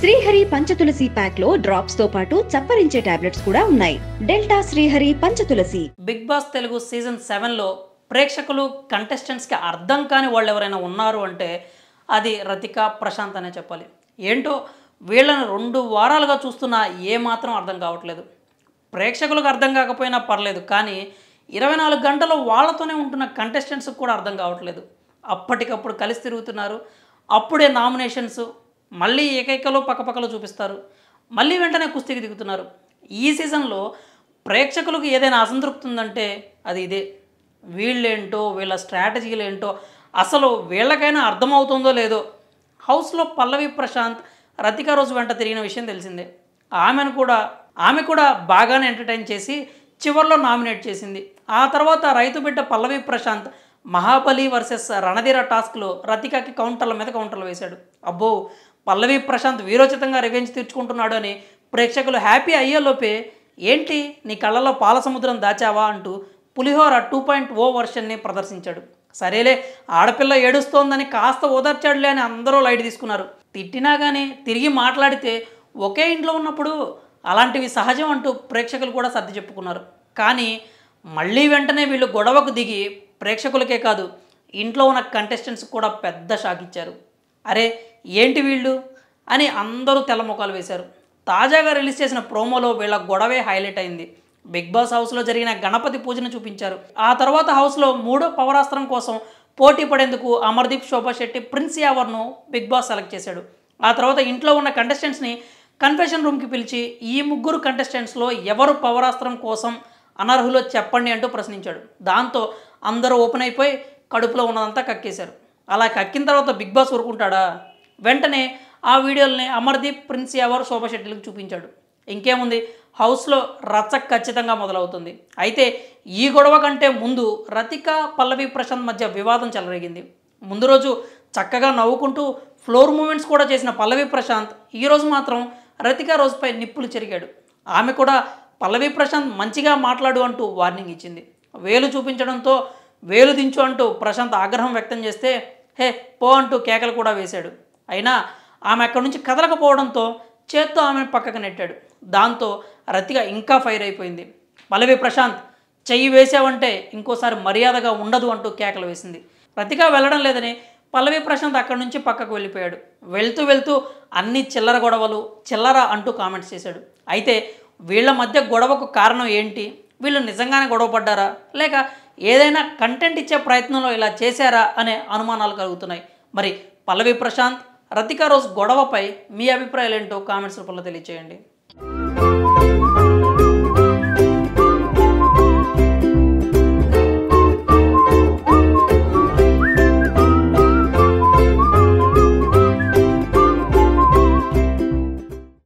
Srihari Panchatulasi pack లో drops తో పాటు చప్పరించే టాబ్లెట్స్ కూడా ఉన్నాయి Delta Srihari Panchatulasi Big Boss Telugu season సెవెన్లో ప్రేక్షకులు కంటెస్టెంట్స్కి అర్థం కాని వాళ్ళు ఎవరైనా ఉన్నారు అంటే అది రతిక ప్రశాంత్ అనే చెప్పాలి ఏంటో వీళ్ళని రెండు వారాలుగా చూస్తున్నా ఏమాత్రం అర్థం కావట్లేదు ప్రేక్షకులకు అర్థం కాకపోయినా పర్లేదు కానీ ఇరవై నాలుగు గంటలు వాళ్ళతోనే ఉంటున్న కంటెస్టెంట్స్కి కూడా అర్థం కావట్లేదు అప్పటికప్పుడు కలిసి తిరుగుతున్నారు అప్పుడే నామినేషన్స్ మళ్ళీ ఏకైకలో పక్కపక్కలో చూపిస్తారు మళ్ళీ వెంటనే కుస్తీకి దిగుతున్నారు ఈ సీజన్లో ప్రేక్షకులకు ఏదైనా అసంతృప్తి ఉందంటే అది ఇదే వీళ్ళేంటో వీళ్ళ స్ట్రాటజీలు ఏంటో అసలు వీళ్ళకైనా అర్థమవుతుందో లేదో హౌస్లో పల్లవి ప్రశాంత్ రతిక రోజు వెంట తిరిగిన విషయం తెలిసిందే ఆమెను కూడా ఆమె కూడా బాగానే ఎంటర్టైన్ చేసి చివరిలో నామినేట్ చేసింది ఆ తర్వాత రైతు బిడ్డ పల్లవి ప్రశాంత్ మహాబలి వర్సెస్ రణధీర టాస్క్లో రతికకి కౌంటర్ల మీద కౌంటర్లు వేశాడు అబ్బో పల్లవి ప్రశాంత్ వీరోచితంగా రివెంజ్ తీర్చుకుంటున్నాడు అని ప్రేక్షకులు హ్యాపీ అయ్యేలోపే ఏంటి నీ కళ్ళలో పాల సముద్రం దాచావా అంటూ పులిహోర టూ పాయింట్ ఓ వర్షన్ని ప్రదర్శించాడు సరేలే ఆడపిల్ల ఏడుస్తోందని కాస్త ఓదార్చాడులే అని అందరూ లైట్ తీసుకున్నారు తిట్టినా కానీ తిరిగి మాట్లాడితే ఒకే ఇంట్లో ఉన్నప్పుడు అలాంటివి సహజం అంటూ ప్రేక్షకులు కూడా సర్ది చెప్పుకున్నారు కానీ మళ్ళీ వెంటనే వీళ్ళు గొడవకు దిగి ప్రేక్షకులకే కాదు ఇంట్లో ఉన్న కంటెస్టెంట్స్ కూడా పెద్ద షాక్ ఇచ్చారు అరే ఏంటి వీళ్ళు అని అందరూ తెల్లముఖాలు వేశారు తాజాగా రిలీజ్ చేసిన ప్రోమోలో వీళ్ళ గొడవే హైలైట్ అయింది బిగ్ బాస్ హౌస్లో జరిగిన గణపతి పూజను చూపించారు ఆ తర్వాత హౌస్లో మూడో పవరాస్త్రం కోసం పోటీ పడేందుకు అమర్దీప్ శోభా శెట్టి ప్రిన్స్ యావర్ను బిగ్ బాస్ సెలెక్ట్ చేశాడు ఆ తర్వాత ఇంట్లో ఉన్న కంటెస్టెంట్స్ని కన్ఫెషన్ రూమ్కి పిలిచి ఈ ముగ్గురు కంటెస్టెంట్స్లో ఎవరు పవరాస్త్రం కోసం అనర్హులో చెప్పండి అంటూ ప్రశ్నించాడు దాంతో అందరూ ఓపెన్ అయిపోయి కడుపులో ఉన్నదంతా కక్కేశారు అలా కక్కిన తర్వాత బిగ్ బాస్ ఊరుకుంటాడా వెంటనే ఆ వీడియోల్ని అమర్దీప్ ప్రిన్స్ యావర్ శోభా శెట్టిలకు చూపించాడు ఇంకేముంది హౌస్లో రచ్చ ఖచ్చితంగా మొదలవుతుంది అయితే ఈ గొడవ కంటే ముందు రతిక పల్లవి ప్రశాంత్ మధ్య వివాదం చెలరేగింది ముందు రోజు చక్కగా నవ్వుకుంటూ ఫ్లోర్ మూమెంట్స్ కూడా చేసిన పల్లవి ప్రశాంత్ ఈరోజు మాత్రం రతిక రోజుపై నిప్పులు చెరిగాడు ఆమె కూడా పల్లవి ప్రశాంత్ మంచిగా మాట్లాడు అంటూ వార్నింగ్ ఇచ్చింది వేలు చూపించడంతో వేలు దించు అంటూ ప్రశాంత్ ఆగ్రహం వ్యక్తం చేస్తే హే పో అంటూ కేకలు కూడా వేశాడు అయినా ఆమె అక్కడి నుంచి కదలకపోవడంతో చేత్తో ఆమెను పక్కకు నెట్టాడు దాంతో రతిక ఇంకా ఫైర్ అయిపోయింది పల్లవి ప్రశాంత్ చెయ్యి వేసావంటే ఇంకోసారి మర్యాదగా ఉండదు అంటూ కేకలు వేసింది రతిక వెళ్ళడం లేదని పల్లవి ప్రశాంత్ అక్కడి నుంచి పక్కకు వెళ్ళిపోయాడు వెళ్తూ వెళ్తూ అన్ని చిల్లర గొడవలు చిల్లర అంటూ కామెంట్స్ చేశాడు అయితే వీళ్ళ మధ్య గొడవకు కారణం ఏంటి వీళ్ళు నిజంగానే గొడవ పడ్డారా లేక ఏదైనా కంటెంట్ ఇచ్చే ప్రయత్నంలో ఇలా చేశారా అనే అనుమానాలు కలుగుతున్నాయి మరి పల్లవి ప్రశాంత్ రతికా రోజ్ గొడవపై మీ అభిప్రాయాలు ఏంటో కామెంట్స్ రూపంలో తెలియచేయండి